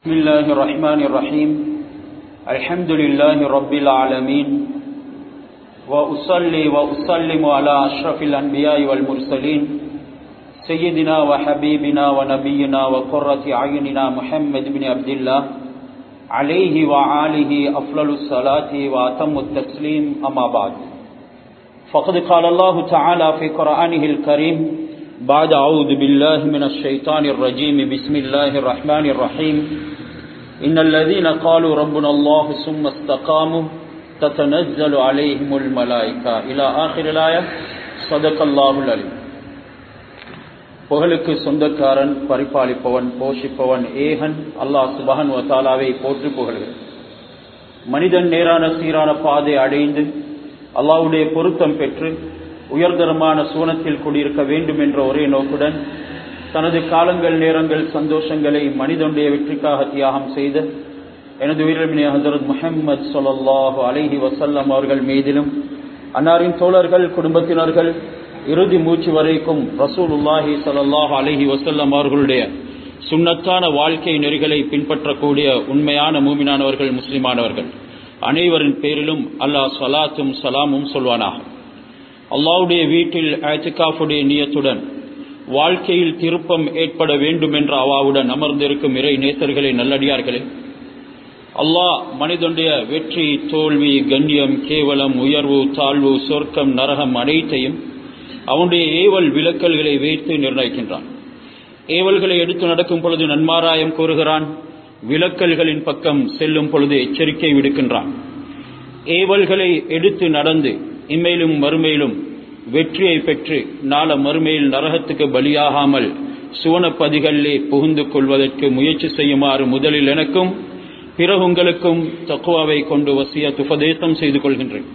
بسم الله الرحمن الرحيم الحمد لله رب العالمين وأصلي وأسلم على أشرف الأنبياء والمرسلين سيدنا وحبيبنا ونبينا وقرة عيننا محمد بن عبد الله عليه وعاله أفضل الصلاة وأتم التسليم أما بعد فقد قال الله تعالى في قرآنه الكريم بعد أعوذ بالله من الشيطان الرجيم بسم الله الرحمن الرحيم إن الذين قالوا ربنا الله ثم استقاموا تتنزل عليهم الملائكة إلى آخر الآية صدق الله العليم புகழுக்கு சொந்தக்காரன் பரிபாலிப்பவன் போஷிப்பவன் ஏகன் அல்லாஹ் சுபஹன் வத்தாலாவை போற்றி புகழ்கிறேன் மனிதன் நேரான சீரான பாதை அடைந்து அல்லாவுடைய பொருத்தம் பெற்று உயர்தரமான சூனத்தில் குடியிருக்க வேண்டும் என்ற ஒரே நோக்குடன் தனது காலங்கள் நேரங்கள் சந்தோஷங்களை மனிதனுடைய வெற்றிக்காக தியாகம் செய்த எனது உயிரிழமினிய ஹசரத் முஹம்மது சொல்லாஹு அலஹி வசல்லம் அவர்கள் மீதிலும் அன்னாரின் தோழர்கள் குடும்பத்தினர்கள் இறுதி மூச்சு வரைக்கும் ரசூல் உல்லாஹி சல்லாஹு அலஹி வசல்லம் அவர்களுடைய சுண்ணத்தான வாழ்க்கை நெறிகளை பின்பற்றக்கூடிய உண்மையான மூமினானவர்கள் முஸ்லிமானவர்கள் அனைவரின் பேரிலும் அல்லாஹ் சலாத்தும் சலாமும் சொல்வானாக அல்லாவுடைய வீட்டில் ஆத்திகாஃபுடைய நியத்துடன் வாழ்க்கையில் திருப்பம் ஏற்பட வேண்டும் என்ற அவாவுடன் அமர்ந்திருக்கும் இறை நேசர்களே நல்லடியார்களே அல்லாஹ் மனிதனுடைய வெற்றி தோல்வி கண்ணியம் கேவலம் உயர்வு தாழ்வு சொர்க்கம் நரகம் அனைத்தையும் அவனுடைய ஏவல் விலக்கல்களை வைத்து நிர்ணயிக்கின்றான் ஏவல்களை எடுத்து நடக்கும் பொழுது நன்மாராயம் கூறுகிறான் விலக்கல்களின் பக்கம் செல்லும் பொழுது எச்சரிக்கை விடுக்கின்றான் ஏவல்களை எடுத்து நடந்து இம்மையிலும் மறுமையிலும் வெற்றியை பெற்று நாள மறுமையில் நரகத்துக்கு பலியாகாமல் சுவனப்பதிகளிலே புகுந்து கொள்வதற்கு முயற்சி செய்யுமாறு முதலில் எனக்கும் பிறகு உங்களுக்கும் தக்குவாவை கொண்டு வசிய துபதேசம் செய்து கொள்கின்றேன்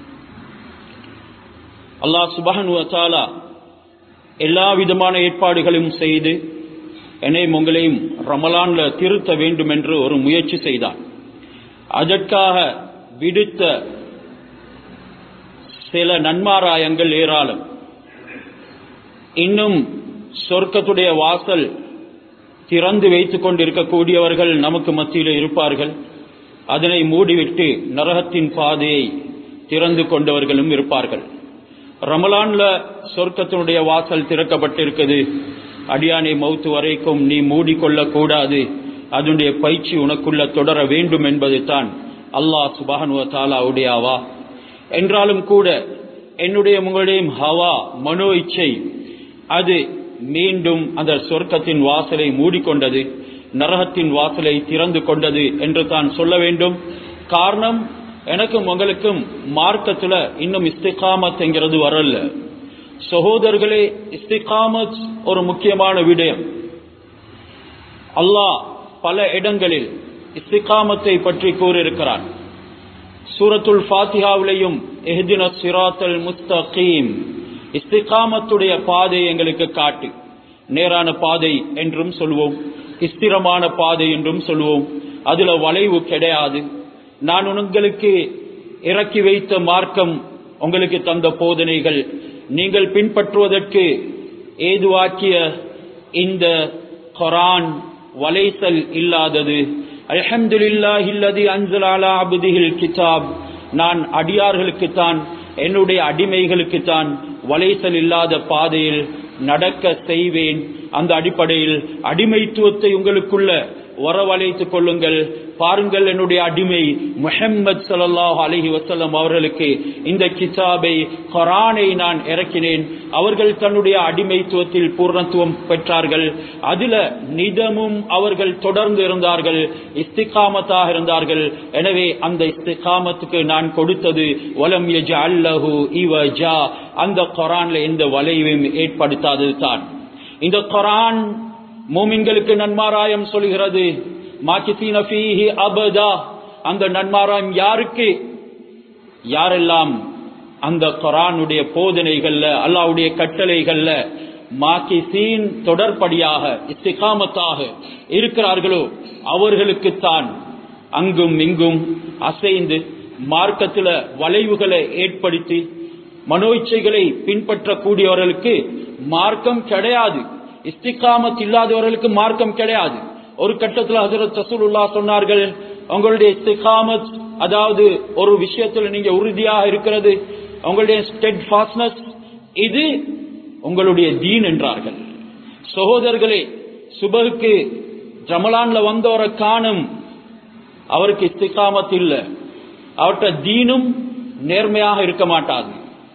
அல்லாஹ் சுபஹன் வச்சாலா எல்லா விதமான ஏற்பாடுகளையும் செய்து என்னையும் உங்களையும் ரமலான்ல திருத்த வேண்டும் என்று ஒரு முயற்சி செய்தான் அதற்காக விடுத்த சில நன்மாராயங்கள் ஏராளம் இன்னும் சொர்க்கத்துடைய வாசல் திறந்து வைத்துக் கொண்டிருக்கக்கூடியவர்கள் நமக்கு மத்தியில் இருப்பார்கள் அதனை மூடிவிட்டு நரகத்தின் பாதையை திறந்து கொண்டவர்களும் இருப்பார்கள் ரமலான்ல சொர்க்கத்தினுடைய வாசல் திறக்கப்பட்டிருக்குது அடியானை மௌத்து வரைக்கும் நீ மூடிக்கொள்ள கூடாது அதனுடைய பயிற்சி உனக்குள்ள தொடர வேண்டும் என்பது தான் அல்லாஹ் சுபானுவ தாலாவுடைய அவா என்றாலும் கூட என்னுடைய உங்களுடைய ஹவா மனோ இச்சை அது மீண்டும் அந்த சொர்க்கத்தின் வாசலை மூடிக்கொண்டது நரகத்தின் வாசலை திறந்து கொண்டது என்று தான் சொல்ல வேண்டும் காரணம் எனக்கும் உங்களுக்கும் மார்க்கத்துல இன்னும் இஸ்திகாமத் என்கிறது வரல சகோதரர்களே இஸ்திகாமத் ஒரு முக்கியமான விடயம் அல்லாஹ் பல இடங்களில் இஸ்திகாமத்தை பற்றி கூறியிருக்கிறான் சூரத்துல் ஃபாத்திஹாவிலையும் எஹ்தின சிராத்தல் முஸ்தகீம் இஸ்திகாமத்துடைய பாதை எங்களுக்கு காட்டு நேரான பாதை என்றும் சொல்வோம் ஸ்திரமான பாதை என்றும் சொல்வோம் அதுல வளைவு கிடையாது நான் உங்களுக்கு இறக்கி வைத்த மார்க்கம் உங்களுக்கு தந்த போதனைகள் நீங்கள் பின்பற்றுவதற்கு ஏதுவாக்கிய இந்த கொரான் வலைசல் இல்லாதது அல்ஹம்துலில்லாஹில்லதி அன்சல் அலா அப்திஹில் கிதாப் நான் அடியார்களுக்குத்தான் என்னுடைய அடிமைகளுக்குத்தான் வலைசல் இல்லாத பாதையில் நடக்க செய்வேன் அந்த அடிப்படையில் அடிமைத்துவத்தை உங்களுக்குள்ள வரவழைத்துக் கொள்ளுங்கள் பாருங்கள் என்னுடைய அடிமை முஹம்மது சல்லாஹ் அலஹி வசல்லம் அவர்களுக்கு இந்த கிதாபை கொரானை நான் இறக்கினேன் அவர்கள் தன்னுடைய அடிமைத்துவத்தில் பூர்ணத்துவம் பெற்றார்கள் அதுல நிதமும் அவர்கள் தொடர்ந்து இருந்தார்கள் இஸ்திகாமத்தாக இருந்தார்கள் எனவே அந்த இஸ்திகாமத்துக்கு நான் கொடுத்தது வலம் எஜ அல்லஹு இவ ஜா அந்த கொரான்ல எந்த வளைவையும் ஏற்படுத்தாதது தான் இந்த கொரான் மூமின்களுக்கு நன்மாராயம் சொல்கிறது அபதா அந்த நன்மாராயம் யாருக்கு யாரெல்லாம் அந்த கொரானுடைய போதனைகள்ல அல்லாவுடைய கட்டளைகள்ல மாக்கிசீன் தொடர்படியாக இஸ்திகாமத்தாக இருக்கிறார்களோ அவர்களுக்குத்தான் அங்கும் இங்கும் அசைந்து மார்க்கத்தில் வளைவுகளை ஏற்படுத்தி மனோ இச்சைகளை பின்பற்றக்கூடியவர்களுக்கு மார்க்கம் கிடையாது இஸ்திகாமத் இல்லாதவர்களுக்கு மார்க்கம் கிடையாது ஒரு கட்டத்தில் ஹசரத் ரசூலுல்லா சொன்னார்கள் உங்களுடைய இஸ்திகாமத் அதாவது ஒரு விஷயத்தில் நீங்க உறுதியாக இருக்கிறது உங்களுடைய ஸ்டெட் ஃபாஸ்ட்னஸ் இது உங்களுடைய தீன் என்றார்கள் சகோதரர்களே சுபகுக்கு ஜமலான்ல வந்தவரை காணும் அவருக்கு இஸ்திகாமத் இல்ல அவர்கிட்ட தீனும் நேர்மையாக இருக்க மாட்டாது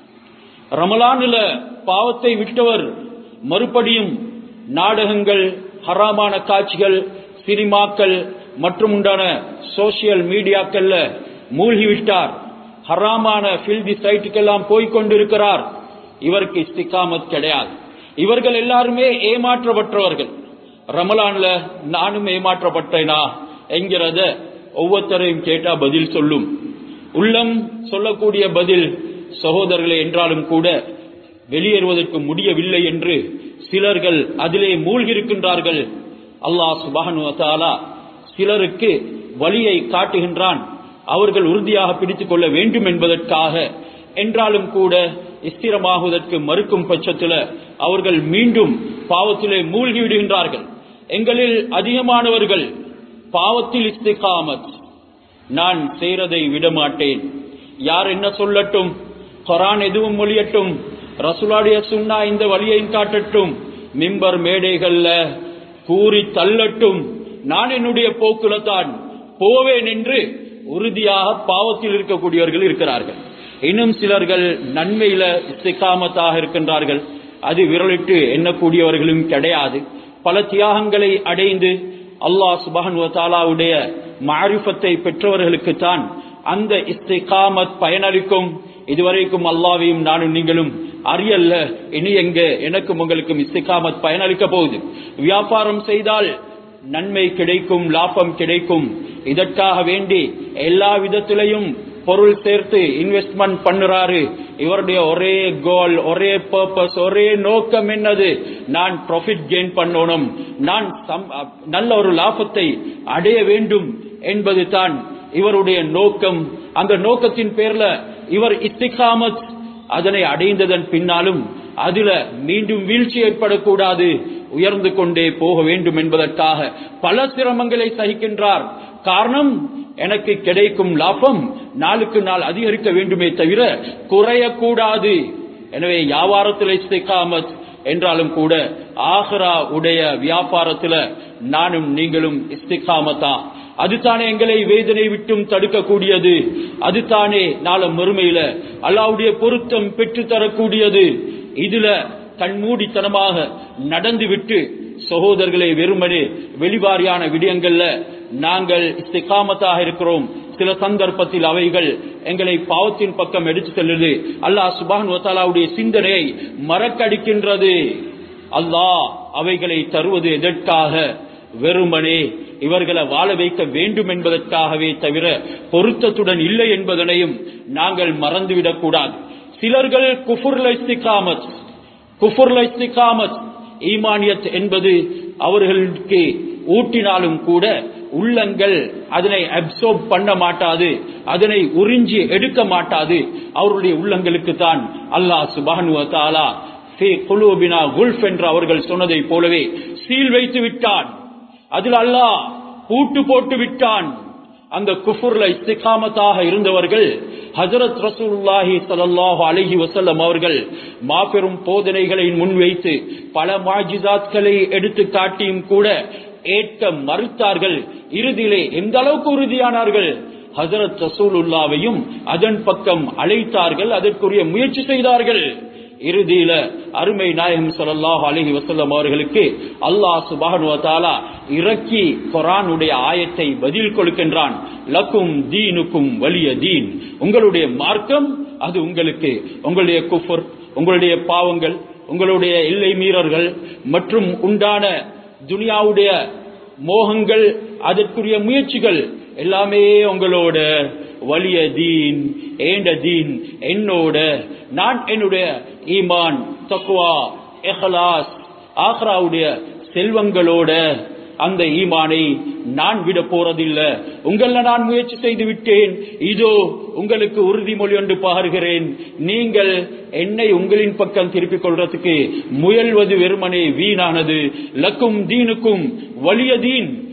ரமலானில பாவத்தை விட்டவர் மறுபடியும் நாடகங்கள் ஹராமான காட்சிகள் சினிமாக்கள் மற்றும் உண்டான சோசியல் மீடியாக்கள்ல மூழ்கிவிட்டார் ஹராமான பில்தி சைட்டுக்கெல்லாம் போய்கொண்டிருக்கிறார் இவருக்கு இஸ்திகாமத் கிடையாது இவர்கள் எல்லாருமே ஏமாற்றப்பட்டவர்கள் ரமலான்ல நானும் ஏமாற்றப்பட்டேனா என்கிறத ஒவ்வொருத்தரையும் கேட்டா பதில் சொல்லும் உள்ளம் சொல்லக்கூடிய பதில் சகோதரர்களே என்றாலும் கூட வெளியேறுவதற்கு முடியவில்லை என்று சிலர்கள் அதிலே மூழ்கியிருக்கின்றார்கள் அல்லாஹ் சுபானு சிலருக்கு வழியை காட்டுகின்றான் அவர்கள் உறுதியாக பிடித்துக் கொள்ள வேண்டும் என்பதற்காக என்றாலும் கூட ஸ்திரமாகுவதற்கு மறுக்கும் பட்சத்தில் அவர்கள் மீண்டும் பாவத்திலே மூழ்கி விடுகின்றார்கள் எங்களில் அதிகமானவர்கள் பாவத்தில் இஸ்திகாமத் நான் செய்யறதை விடமாட்டேன் யார் என்ன சொல்லட்டும் கொரான் எதுவும் மொழியட்டும் ரசுலாடைய சுண்ணா இந்த வழியை காட்டட்டும் மிம்பர் மேடைகள்ல கூறி தள்ளட்டும் நான் என்னுடைய போக்குல தான் போவேன் என்று உறுதியாக பாவத்தில் இருக்கக்கூடியவர்கள் இருக்கிறார்கள் இன்னும் சிலர்கள் நன்மையில இஸ்திகாமத்தாக இருக்கின்றார்கள் அது விரலிட்டு எண்ணக்கூடியவர்களும் கிடையாது பல தியாகங்களை அடைந்து அல்லாஹ் சுபஹன் தாலாவுடைய மாரிஃபத்தை பெற்றவர்களுக்கு தான் அந்த இஸ்திகாமத் பயனளிக்கும் இதுவரைக்கும் அல்லாவையும் நானும் நீங்களும் அறியல்ல இனி எங்க எனக்கும் உங்களுக்கும் இஸ்திகாமத் பயனளிக்க போகுது வியாபாரம் செய்தால் நன்மை கிடைக்கும் லாபம் கிடைக்கும் இதற்காக வேண்டி எல்லா விதத்திலையும் பொருள் சேர்த்து இன்வெஸ்ட்மெண்ட் பண்ணுறாரு இவருடைய ஒரே கோல் ஒரே பர்பஸ் ஒரே நோக்கம் என்னது நான் ப்ராஃபிட் கெயின் பண்ணணும் நான் நல்ல ஒரு லாபத்தை அடைய வேண்டும் என்பது தான் இவருடைய நோக்கம் அந்த நோக்கத்தின் பேர்ல இவர் இஸ்திகாமத் அதனை அடைந்ததன் பின்னாலும் அதுல மீண்டும் வீழ்ச்சி ஏற்படக்கூடாது உயர்ந்து கொண்டே போக வேண்டும் என்பதற்காக பல சிரமங்களை சகிக்கின்றார் காரணம் எனக்கு கிடைக்கும் லாபம் நாளுக்கு நாள் அதிகரிக்க வேண்டுமே தவிர குறையக்கூடாது எனவே வியாபாரத்தில் இஸ்திகாமத் என்றாலும் கூட ஆஹ்ரா உடைய வியாபாரத்துல நானும் நீங்களும் இஸ்திகாமத்தா அதுதானே எங்களை வேதனை விட்டும் தடுக்கக்கூடியது அதுதானே நாள மறுமையில அல்லாவுடைய பொருத்தம் பெற்று தரக்கூடியது இதுல கண்மூடித்தனமாக நடந்துவிட்டு சகோதரர்களை வெறுமனே வெளிவாரியான விடயங்கள்ல நாங்கள் இஸ்திகாமத்தாக இருக்கிறோம் சில சந்தர்ப்பத்தில் அவைகள் எங்களை பாவத்தின் பக்கம் எடுத்து செல்லுது அல்லாஹ் சுபான் வத்தாலாவுடைய சிந்தனையை மறக்கடிக்கின்றது அல்லாஹ் அவைகளை தருவது எதற்காக வெறுமனே இவர்களை வாழ வைக்க வேண்டும் என்பதற்காகவே தவிர பொருத்தத்துடன் இல்லை என்பதனையும் நாங்கள் மறந்துவிடக் கூடாது சிலர்கள் குஃபுர்ல இஸ்திகாமத் குஃபுர்ல இஸ்திகாமத் ஈமானியத் என்பது அவர்களுக்கு ஊட்டினாலும் கூட உள்ளங்கள் அதனை அப்சர்வ் பண்ண மாட்டாது அதனை உறிஞ்சி எடுக்க மாட்டாது அவருடைய உள்ளங்களுக்கு தான் அல்லாஹ் சுபானு தாலா குலூபினா குல்ஃப் என்று அவர்கள் சொன்னதை போலவே சீல் வைத்து விட்டான் அதில் அல்லாஹ் பூட்டு போட்டு விட்டான் அந்த குஃபுர்ல இஸ்திகாமத்தாக இருந்தவர்கள் ஹஜரத் ரசூலுல்லாஹி ஸல்லல்லாஹு அலைஹி வஸல்லம் அவர்கள் மாபெரும் போதனைகளை முன்வைத்து பல மாஜிசாத்களை எடுத்து காட்டியும் கூட ஏற்க மறுத்தார்கள் இறுதியிலே எந்த அளவுக்கு உறுதியானார்கள் ஹஜரத் ரசூலுல்லாவையும் அதன் பக்கம் அழைத்தார்கள் அதற்குரிய முயற்சி செய்தார்கள் இறுதியில அருமை நாயகம் ஸல்லல்லாஹு அலைஹி வஸல்லம் அவர்களுக்கு அல்லாஹ் சுப்ஹானஹு வ தஆலா இறக்கி குர்ஆனுடைய ஆயத்தை பதில் கொடுக்கின்றான் லக்கும் தீனுக்கும் வலிய தீன் உங்களுடைய மார்க்கம் அது உங்களுக்கு உங்களுடைய குஃபர் உங்களுடைய பாவங்கள் உங்களுடைய எல்லை மீறல்கள் மற்றும் உண்டான துனியாவுடைய மோகங்கள் அதற்குரிய முயற்சிகள் எல்லாமே உங்களோட வலிய தீன் ஏண்ட தீன் என்னோட நான் என்னுடைய ஈமான் தக்குவா எஹலாஸ் ஆக்ராவுடைய செல்வங்களோட அந்த ஈமானை நான் விட போறதில்லை உங்கள நான் முயற்சி செய்து விட்டேன் இதோ உங்களுக்கு உறுதிமொழி ஒன்று பகர்கிறேன் நீங்கள் என்னை உங்களின் பக்கம் திருப்பிக் கொள்றதுக்கு முயல்வது வெறுமனே வீணானது லக்கும் தீனுக்கும் வலிய தீன்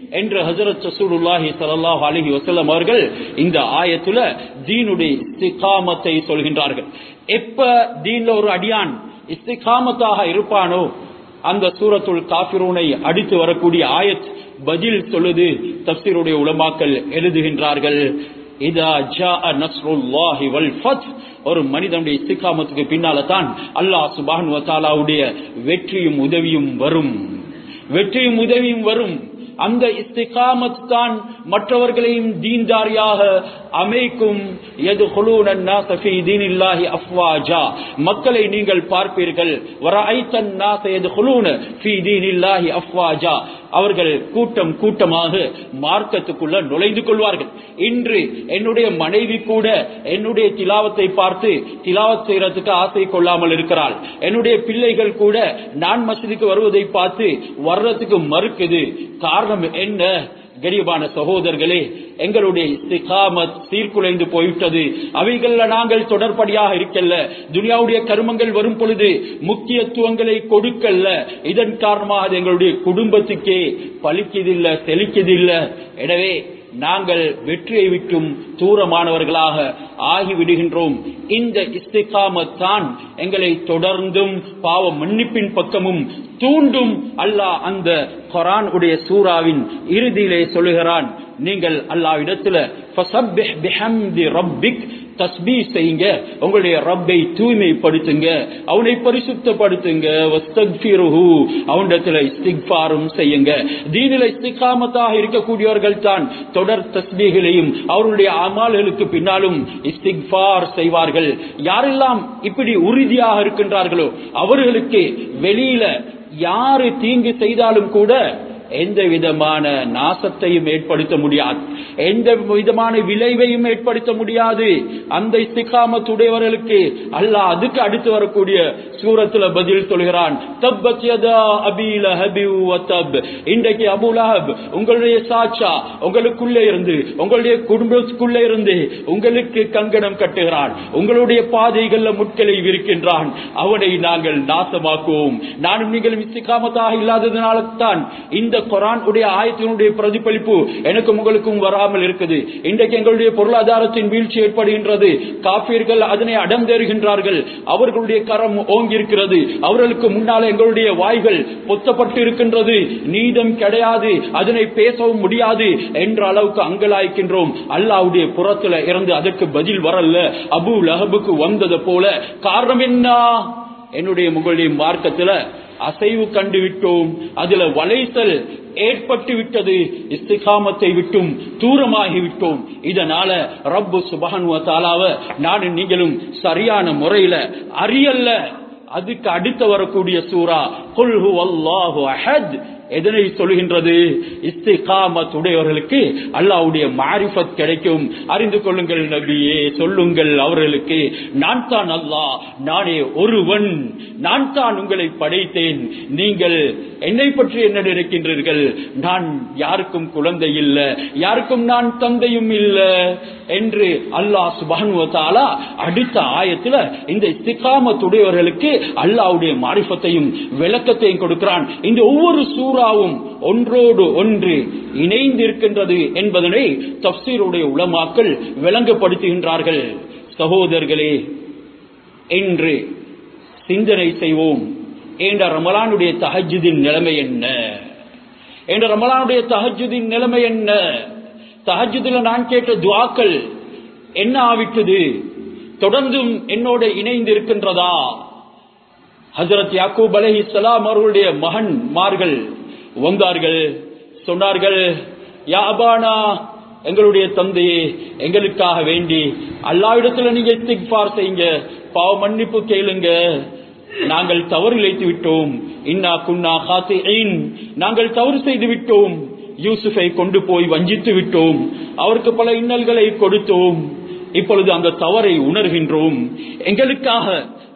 என்று ஹசரத் ரசூலுல்லாஹி ஸல்லல்லாஹு அலைஹி வஸல்லம் அவர்கள் இந்த ஆயத்துல தீனுடைய இஸ்திகாமத்தை சொல்கின்றார்கள் எப்ப தீன்ல ஒரு அடியான் இஸ்திகாமத்தாக இருப்பானோ அந்த சூரத்துல் காஃபிரூனை அடித்து வரக்கூடிய ஆயத் பதில் சொல்லுது தப்சீருடைய உலமாக்கள் எழுதுகின்றார்கள் இதா ஜாஅ நஸ்ருல்லாஹி வல் ஃபத் ஒரு மனிதனுடைய இஸ்திகாமத்துக்கு பின்னால தான் அல்லாஹ் சுப்ஹானஹு வ தஆலாவுடைய வெற்றியும் உதவியும் வரும் வெற்றியும் உதவியும் வரும் அந்த இஸ்திகாமத் தான் மற்றவர்களையும் தீன்தாரியாக அமைக்கும் எதுகுலூன الناس في دين الله افواجا மக்களை நீங்கள் பார்ப்பீர்கள் வரைத்த الناس يدخلون في دين الله افواجا அவர்கள் கூட்டம் கூட்டமாக மார்க்கத்துக்குள்ள நுழைந்து கொள்வார்கள் இன்று என்னுடைய மனைவி கூட என்னுடைய திலாவத்தை பார்த்து திலாவத் செய்யறதுக்கு ஆசை கொள்ளாமல் இருக்கிறாள் என்னுடைய பிள்ளைகள் கூட நான் மசதிக்கு வருவதை பார்த்து வர்றதுக்கு மறுக்குது காரணம் என்ன கரிபான சகோதரர்களே எங்களுடைய இஸ்திகாமத் சீர்குலைந்து போய்விட்டது அவைகள்ல நாங்கள் தொடர்படியாக இருக்கல்ல துனியாவுடைய கருமங்கள் வரும் பொழுது முக்கியத்துவங்களை கொடுக்கல்ல இதன் காரணமாக அது எங்களுடைய குடும்பத்துக்கே பலிக்குதில்ல செழிக்குதில்ல எனவே நாங்கள் வெற்றியை விட்டும் தூரமானவர்களாக ஆகிவிடுகின்றோம் இந்த இஸ்திகாமத் தான் எங்களை தொடர்ந்தும் பாவ மன்னிப்பின் பக்கமும் தூண்டும் அல்லாஹ் அந்த குரான் உடைய சூறாவின் இறுதியிலே சொல்லுகிறான் நீங்கள் அல்லாவிடத்துல ஃபஸப்பிஹ் பிஹம்தி ரப்பிக் தஸ்பீஹ் செய்யுங்க உங்களுடைய ரப்பை தூய்மைப்படுத்துங்க அவனை பரிசுத்தப்படுத்துங்க வஸ்தக்ஃபிருஹு அவனிடத்துல இஸ்திக்பாரும் செய்யுங்க தீனில இஸ்திகாமத்தாக இருக்கக்கூடியவர்கள் தான் தொடர் தஸ்பீகளையும் அவர்களுடைய அமால்களுக்கு பின்னாலும் இஸ்திக்பார் செய்வார்கள் யாரெல்லாம் இப்படி உறுதியாக இருக்கின்றார்களோ அவர்களுக்கு வெளியில யாரு தீங்கு செய்தாலும் கூட எந்த விதமான நாசத்தையும் ஏற்படுத்த முடியாது எந்த விதமான விளைவையும் ஏற்படுத்த முடியாது அந்த இஸ்திகாமத்துடையவர்களுக்கு அல்லாஹ் அதுக்கு அடுத்து வரக்கூடிய சூரத்துல பதில் சொல்கிறான் தப்பத் யதா அபீ லஹபி வ தப் இன்றைக்கு அபூ லஹப் உங்களுடைய சாட்சா உங்களுக்குள்ளே இருந்து உங்களுடைய குடும்பத்துக்குள்ளே இருந்து உங்களுக்கு கங்கணம் கட்டுகிறான் உங்களுடைய பாதைகள்ல முட்களை விரிக்கின்றான் அவனை நாங்கள் நாசமாக்குவோம் நானும் நீங்களும் இஸ்திகாமத்தாக இல்லாததுனால தான் இந்த குரான் உடைய ஆயத்தினுடைய பிரதிபலிப்பு எனக்கும் உங்களுக்கும் வராமல் இருக்குது இன்றைக்கு எங்களுடைய பொருளாதாரத்தின் வீழ்ச்சி ஏற்படுகின்றது காப்பீர்கள் அதனை அடந்தேறுகின்றார்கள் அவர்களுடைய கரம் ஓங்கி இருக்கிறது அவர்களுக்கு முன்னால் எங்களுடைய வாய்கள் பொத்தப்பட்டு இருக்கின்றது நீதம் கிடையாது அதனை பேசவும் முடியாது என்ற அளவுக்கு அங்கலாய்க்கின்றோம் அல்லாவுடைய புறத்துல இருந்து அதற்கு பதில் வரல அபு லஹபுக்கு வந்தது போல காரணம் என்ன என்னுடைய முகலுடைய மார்க்கத்துல அசைவு கண்டு விட்டோம் அதுல வளைத்தல் ஏற்பட்டு விட்டது இஸ்திகாமத்தை விட்டும் தூரமாகி விட்டோம் இதனால ரப்பு சுபஹானுவ தாலாவ நானும் நீங்களும் சரியான முறையில அறியல்ல அதுக்கு அடுத்து வரக்கூடிய சூரா குல்ஹு அல்லாஹு அஹத் எதனை சொல்கின்றது இஸ்திகாமத் உடையவர்களுக்கு அல்லாவுடைய மாரிஃபத் கிடைக்கும் அறிந்து கொள்ளுங்கள் நபியே சொல்லுங்கள் அவர்களுக்கு நான் தான் அல்லாஹ் நானே ஒருவன் நான் தான் உங்களை படைத்தேன் நீங்கள் என்னை பற்றி என்ன நினைக்கின்றீர்கள் நான் யாருக்கும் குழந்தை இல்ல யாருக்கும் நான் தந்தையும் இல்ல என்று அல்லாஹ் சுபானுவத்தாலா அடுத்த ஆயத்துல இந்த இஸ்திகாமத்துடையவர்களுக்கு அல்லாவுடைய மாரிஃபத்தையும் விளக்கத்தையும் கொடுக்கிறான் இந்த ஒவ்வொரு சூறாவும் ஒன்றோடு ஒன்று இணைந்திருக்கின்றது என்பதனை தப்சீருடைய உளமாக்கள் விளங்கப்படுத்துகின்றார்கள் சகோதரர்களே என்று சிந்தனை செய்வோம் என்ற ரமலானுடைய தஹஜுதின் நிலைமை என்ன என்ற ரமலானுடைய தஹஜுதின் நிலைமை என்ன தஹஜுதில் நான் கேட்ட துவாக்கள் என்ன ஆவிட்டது தொடர்ந்தும் என்னோட இணைந்து இருக்கின்றதா ஹசரத் யாக்கூப் அலஹி சலாம் அவர்களுடைய மகன் மார்கள் வந்தார்கள் சொன்னார்கள் யா அபானா எங்களுடைய தந்தையே எங்களுக்காக வேண்டி அல்லாவிடத்துல நீங்க இஸ்திக்பார் செய்யுங்க பாவ மன்னிப்பு கேளுங்க நாங்கள் தவறு இழைத்து விட்டோம் இன்னா குன்னா ஹாத்தியின் நாங்கள் தவறு செய்து விட்டோம் யூசுஃபை கொண்டு போய் வஞ்சித்து விட்டோம் அவருக்கு பல இன்னல்களை கொடுத்தோம் இப்பொழுது அந்த தவறை உணர்கின்றோம் எங்களுக்காக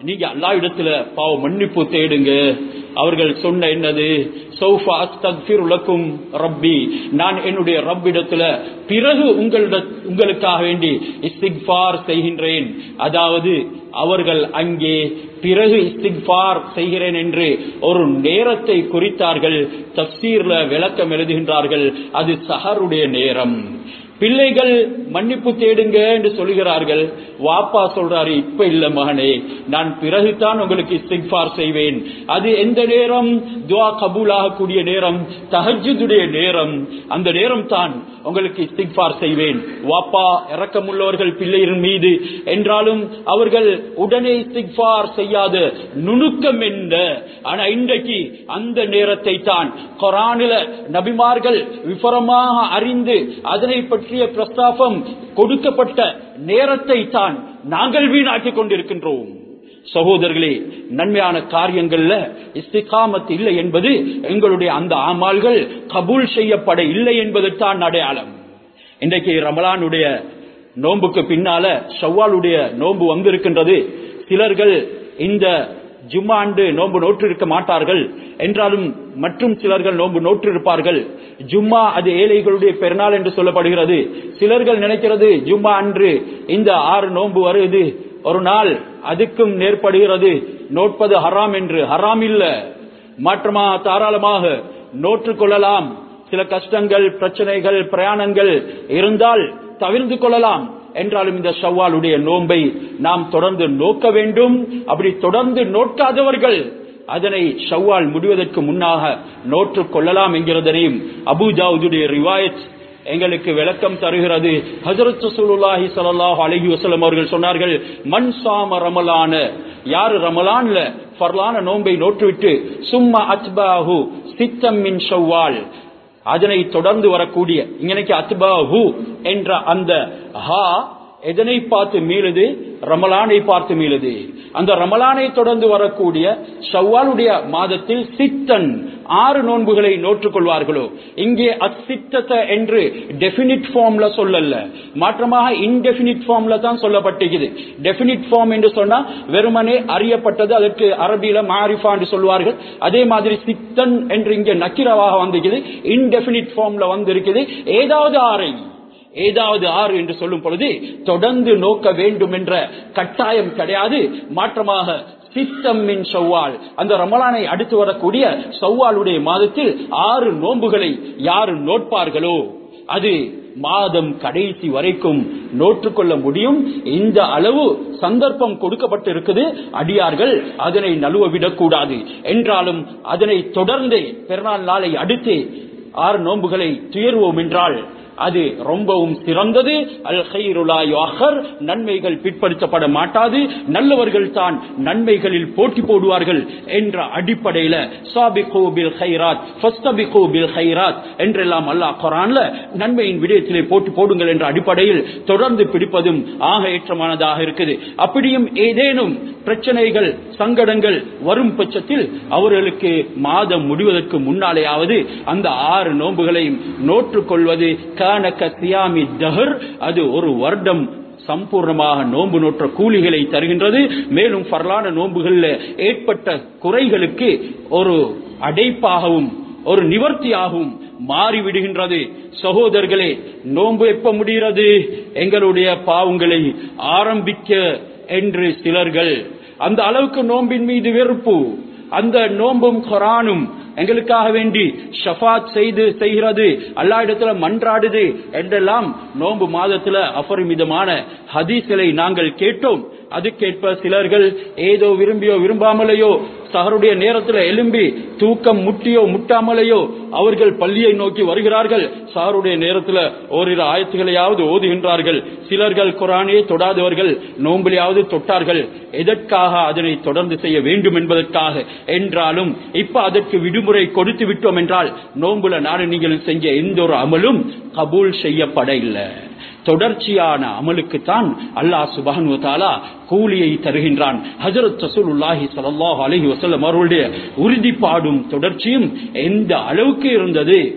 நீங்க அல்லா இடத்துல பாவ மன்னிப்பு தேடுங்க அவர்கள் சொன்ன என்னது சௌஃபா அஸ்தக்ஃபிரு லக்கும் ரப்பி நான் என்னுடைய ரப்பிடத்துல பிறகு உங்களிட உங்களுக்காக வேண்டி இஸ்திக்ஃபார் செய்கின்றேன் அதாவது அவர்கள் அங்கே பிறகு இஸ்திக்ஃபார் செய்கிறேன் என்று ஒரு நேரத்தை குறித்தார்கள் தப்சீர்ல விளக்கம் எழுதுகின்றார்கள் அது சஹருடைய நேரம் பிள்ளைகள் மன்னிப்பு தேடுங்க என்று சொல்கிறார்கள் வாப்பா சொல்றாரு இப்ப இல்ல மகனே நான் பிறகுதான் உங்களுக்கு இஸ்திக்பார் செய்வேன் அது எந்த நேரம் துவா கபூல் ஆகக்கூடிய நேரம் தஹஜுடைய நேரம் அந்த நேரம் தான் உங்களுக்கு இஸ்திக்பார் செய்வேன் வாப்பா இறக்கமுள்ளவர்கள் பிள்ளையின் மீது என்றாலும் அவர்கள் உடனே இஸ்திக்பார் செய்யாத நுணுக்கம் என்ன ஆனா இன்றைக்கு அந்த நேரத்தை தான் கொரானில நபிமார்கள் விபரமாக அறிந்து அதனை பற்றிய பிரஸ்தாபம் கொடுக்கப்பட்ட நேரத்தை தான் நாங்கள் வீணாக்கி கொண்டிருக்கின்றோம் சகோதரர்களே நன்மையான காரியங்கள்ல இஸ்திகாமத் இல்லை என்பது எங்களுடைய அந்த ஆமால்கள் கபூல் செய்யப்பட இல்லை என்பதுதான் அடையாளம் இன்றைக்கு ரமலானுடைய நோன்புக்கு பின்னால ஷவ்வாலுடைய நோன்பு வந்திருக்கின்றது சிலர்கள் இந்த ஜும்மாண்டு நோன்பு நோற்றிருக்க மாட்டார்கள் என்றாலும் மற்றும் சிலர்கள் நோன்பு நோற்றிருப்பார்கள் ஜும்மா அது ஏழைகளுடைய பெருநாள் என்று சொல்லப்படுகிறது சிலர்கள் நினைக்கிறது ஜும்மா அன்று இந்த ஆறு நோன்பு வருது ஒரு நாள் அதுக்கும் நேர்படுகிறது நோட்பது ஹராம் என்று ஹராம் இல்ல மாற்றமா தாராளமாக நோற்றுக் கொள்ளலாம் சில கஷ்டங்கள் பிரச்சனைகள் பிரயாணங்கள் இருந்தால் தவிர்த்து கொள்ளலாம் என்றாலும் இந்த ஷவ்வாலுடைய நோன்பை நாம் தொடர்ந்து நோக்க வேண்டும் அப்படி தொடர்ந்து நோக்காதவர்கள் அதனை ஷவ்வால் முடிவதற்கு முன்னாக நோற்றுக் கொள்ளலாம் என்கிறதனையும் அபுஜாவுடைய ரிவாயத் எங்களுக்கு விளக்கம் தருகிறது ஹசரத் சுல்லாஹி சல்லாஹ் அலஹி வசலம் அவர்கள் சொன்னார்கள் மண் சாம ரமலான யாரு ரமலான்ல ஃபர்லான நோன்பை நோற்றுவிட்டு சும்மா அத்பாஹு சித்தம் மின் ஷவ்வால் அதனை தொடர்ந்து வரக்கூடிய இங்கனைக்கு அத்பாஹு என்ற அந்த ஹா எதனை பார்த்து மீளுது ரமலானை பார்த்து மீளுது அந்த ரமலானை தொடர்ந்து வரக்கூடிய ஷவ்வாலுடைய மாதத்தில் சித்தன் ஆறு நோன்புகளை நோற்றுக் கொள்வார்களோ இங்கே அசித்தத்தை என்று டெபினிட் ஃபார்ம்ல சொல்லல மாற்றமாக இன்டெபினிட் ஃபார்ம்ல தான் சொல்லப்பட்டிருக்குது டெபினிட் ஃபார்ம் என்று சொன்னா வெறுமனே அறியப்பட்டது அதற்கு அரபியில மாரிஃபா என்று சொல்வார்கள் அதே மாதிரி சித்தன் என்று இங்கே நக்கிரவாக வந்திருக்குது இன்டெபினிட் ஃபார்ம்ல வந்திருக்குது ஏதாவது ஆறை ஏதாவது ஆறு என்று சொல்லும் பொழுது தொடர்ந்து நோக்க வேண்டும் என்ற கட்டாயம் கிடையாது மாற்றமாக சித்தம் மின் சவ்வால் அந்த ரமலானை அடுத்து வரக்கூடிய சவ்வாலுடைய மாதத்தில் ஆறு நோன்புகளை யாரு நோட்பார்களோ அது மாதம் கடைசி வரைக்கும் நோற்றுக்கொள்ள முடியும் இந்த அளவு சந்தர்ப்பம் கொடுக்கப்பட்டிருக்குது அடியார்கள் அதனை நழுவ விடக்கூடாது என்றாலும் அதனை தொடர்ந்து பிறநாள் நாளை அடுத்து ஆறு நோன்புகளை துயர்வோம் என்றால் அது ரொம்பவும் சிறந்தது அல் ஹைருலாயர் நன்மைகள் பிற்படுத்தப்பட மாட்டாது நல்லவர்கள் தான் நன்மைகளில் போட்டி போடுவார்கள் என்ற அடிப்படையில சாபிகோபில் ஹைராத் ஃபஸ்தபிகோபில் ஹைராத் என்றெல்லாம் அல்லாஹ் குரான்ல நன்மையின் விடயத்திலே போட்டி போடுங்கள் என்ற அடிப்படையில் தொடர்ந்து பிடிப்பதும் ஆக ஏற்றமானதாக இருக்குது அப்படியும் ஏதேனும் பிரச்சனைகள் சங்கடங்கள் வரும் பட்சத்தில் அவர்களுக்கு மாதம் முடிவதற்கு முன்னாலேயாவது அந்த ஆறு நோன்புகளையும் நோற்றுக் கொள்வது கானக சியாமி தஹர் அது ஒரு வருடம் சம்பூர்ணமாக நோன்பு நோற்ற கூலிகளை தருகின்றது மேலும் பரலான நோன்புகளில் ஏற்பட்ட குறைகளுக்கு ஒரு அடைப்பாகவும் ஒரு நிவர்த்தியாகவும் மாறிவிடுகின்றது சகோதரர்களே நோன்பு எப்ப முடிகிறது எங்களுடைய பாவங்களை ஆரம்பிக்க என்று சிலர்கள் அந்த அளவுக்கு நோம்பின் மீது வெறுப்பு அந்த நோம்பும் கொரானும் எங்களுக்காக வேண்டி ஷஃபாத் செய்து செய்கிறது அல்லா இடத்துல மன்றாடுது என்றெல்லாம் நோன்பு மாதத்துல அபரிமிதமான ஹதீஸ்களை நாங்கள் கேட்டோம் அதுக்கேற்ப சிலர்கள் ஏதோ விரும்பியோ விரும்பாமலையோ சகருடைய நேரத்தில் எலும்பி தூக்கம் முட்டியோ முட்டாமலையோ அவர்கள் பள்ளியை நோக்கி வருகிறார்கள் சகருடைய நேரத்தில் ஓரிரு ஆயத்துகளையாவது ஓதுகின்றார்கள் சிலர்கள் குரானே தொடாதவர்கள் நோம்பிலையாவது தொட்டார்கள் எதற்காக அதனை தொடர்ந்து செய்ய வேண்டும் என்பதற்காக என்றாலும் இப்ப அதற்கு விடுமுறை கொடுத்து விட்டோம் என்றால் நோம்புல நாடு நீங்கள் செஞ்ச எந்த ஒரு அமலும் கபூல் செய்யப்பட இல்லை தொடர்ச்சியான அமலுக்குத்தான் அல்லாஹ் சுபஹன் தாலா கூலியை தருகின்றான் ஹஜரத் ரசூலுல்லாஹி ஸல்லல்லாஹு அலைஹி வஸல்லம் அவர்களுடைய உறுதிப்பாடும் தொடர்ச்சியும் எந்த அளவுக்கு இருந்தது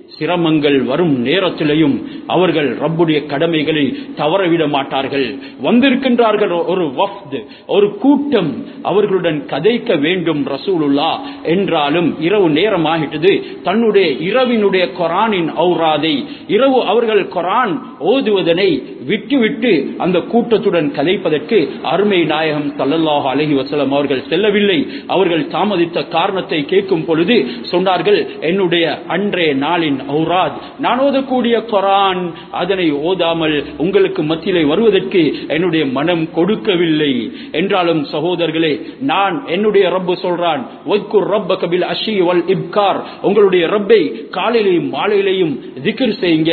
சிரமங்கள் வரும் நேரத்திலையும் அவர்கள் ரப்புடைய கடமைகளை தவறவிட மாட்டார்கள் வந்திருக்கின்றார்கள் ஒரு வஃப்த் ஒரு கூட்டம் அவர்களுடன் கதைக்க வேண்டும் ரசூலுல்லா என்றாலும் இரவு நேரம் ஆகிட்டது தன்னுடைய இரவினுடைய கொரானின் ஔராதை இரவு அவர்கள் கொரான் ஓதுவதனை விட்டுவிட்டு அந்த கூட்டத்துடன் கதைப்பதற்கு அருமை நாயகம் சல்லல்லாஹு அலஹி வசலம் அவர்கள் செல்லவில்லை அவர்கள் தாமதித்த காரணத்தை கேட்கும் பொழுது சொன்னார்கள் என்னுடைய அன்றைய நாளின் ஔராத் நான் ஓதக்கூடிய கொரான் அதனை ஓதாமல் உங்களுக்கு மத்தியிலே வருவதற்கு என்னுடைய மனம் கொடுக்கவில்லை என்றாலும் சகோதரர்களே நான் என்னுடைய ரப்பு சொல்றான் ரப்ப கபில் அஷி வல் இப்கார் உங்களுடைய ரப்பை காலையிலையும் மாலையிலையும் திக்ர் செய்யுங்க